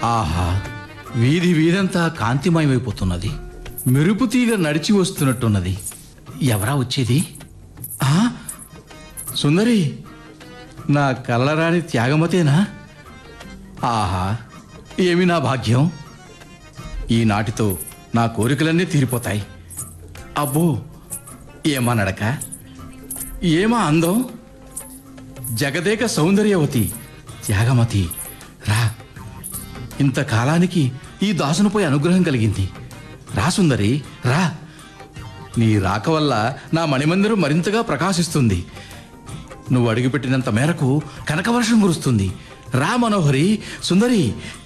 ఆహా వీధి వీధంతా కాంతిమయమైపోతున్నది మెరుపు తీగ నడిచి వస్తున్నట్టున్నది ఎవరా వచ్చేది ఆ సుందరి నా కళ్ళరాని త్యాగమతేనా ఆహా ఏమి నా భాగ్యం ఈనాటితో నా కోరికలన్నీ తీరిపోతాయి అబ్బో ఏమా నడక ఏమా అందం జగదేక సౌందర్యవతి త్యాగమతి రా ఇంతకాలానికి ఈ దాసునిపై అనుగ్రహం కలిగింది రా సుందరి రా నీ రాక వల్ల నా మణిమందిరం మరింతగా ప్రకాశిస్తుంది నువ్వు అడుగుపెట్టినంత మేరకు కనకవర్షం కురుస్తుంది రా మనోహరి సుందరి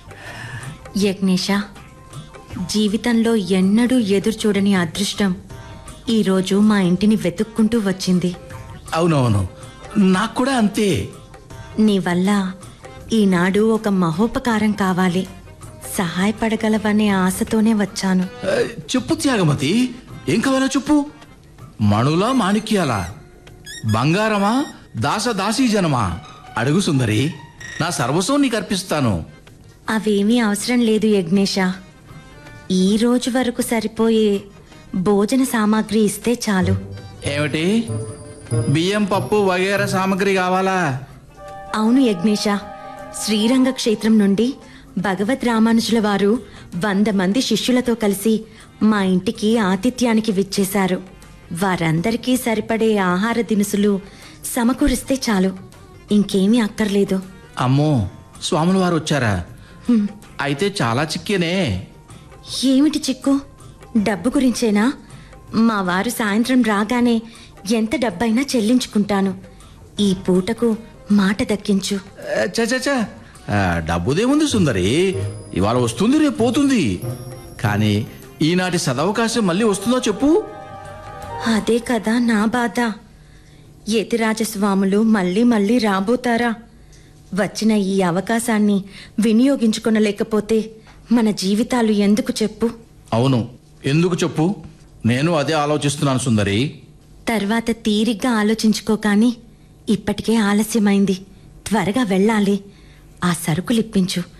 యజ్ఞేష జీవితంలో ఎన్నడూ ఎదురు చూడని అదృష్టం ఈరోజు మా ఇంటిని వెతుక్కుంటూ వచ్చింది అవునవును నాకు కూడా అంతే నీ వల్ల ఈనాడు ఒక మహోపకారం కావాలి సహాయపడగలవనే ఆశతోనే వచ్చాను ఆ, చెప్పు త్యాగమతి ఏం కావాలో చెప్పు మణులా మాణిక్యాలా బంగారమా దాస దాసీ జనమా అడుగు సుందరి నా సర్వస్వం నీకు అర్పిస్తాను అవేమీ అవసరం లేదు యజ్ఞేష ఈ రోజు వరకు సరిపోయే భోజన సామాగ్రి ఇస్తే చాలు ఏమిటి బియ్యం పప్పు వగేరా సామాగ్రి కావాలా అవును యజ్ఞేష శ్రీరంగ క్షేత్రం నుండి భగవద్ రామానుజుల వారు వంద మంది శిష్యులతో కలిసి మా ఇంటికి ఆతిథ్యానికి విచ్చేశారు వారందరికీ సరిపడే ఆహార దినుసులు సమకూరిస్తే చాలు ఇంకేమీ అక్కర్లేదు అమ్మో స్వాముల వారు వచ్చారా అయితే చాలా చిక్కేనే ఏమిటి చిక్కు డబ్బు గురించేనా మా వారు సాయంత్రం రాగానే ఎంత డబ్బైనా చెల్లించుకుంటాను ఈ పూటకు మాట దక్కించు ఆ, చ చ, చ. ఆ, డబ్బుదేముంది సుందరి ఇవాళ వస్తుంది రేపు పోతుంది కానీ ఈనాటి సదవకాశం మళ్ళీ వస్తుందో చెప్పు అదే కదా నా బాధ యతిరాజస్వాములు మళ్ళీ మళ్ళీ రాబోతారా వచ్చిన ఈ అవకాశాన్ని వినియోగించుకొనలేకపోతే మన జీవితాలు ఎందుకు చెప్పు అవును ఎందుకు చెప్పు నేను అదే ఆలోచిస్తున్నాను సుందరి తర్వాత తీరిగ్గా ఆలోచించుకో కానీ ఇప్పటికే ఆలస్యమైంది త్వరగా వెళ్ళాలి ఆ సరుకులిప్పించు